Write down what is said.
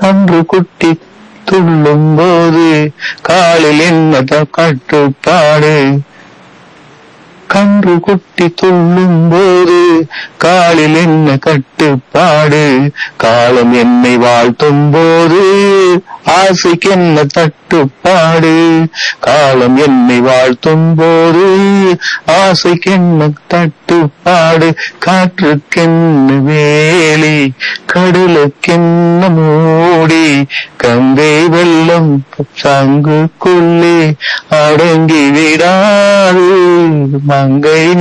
கன்று குட்டி துள்ளும் போது காலில் என்ன கட்டுப்பாடு கன்று குட்டி துள்ளும் போது காலில் என்ன கட்டுப்பாடு காலம் என்னை வாழ்த்தும் போது ஆசைக்கு என்ன தட்டுப்பாடு காலம் என்னை வாழ்த்தும் போது ஆசைக்கு என்ன தட்டுப்பாடு காற்றுக்கென்ன வேலி கடலுக்கென்ன மூடி கங்கை வெள்ளம் சங்குக்குள்ளே அடங்கி விடாது மங்கை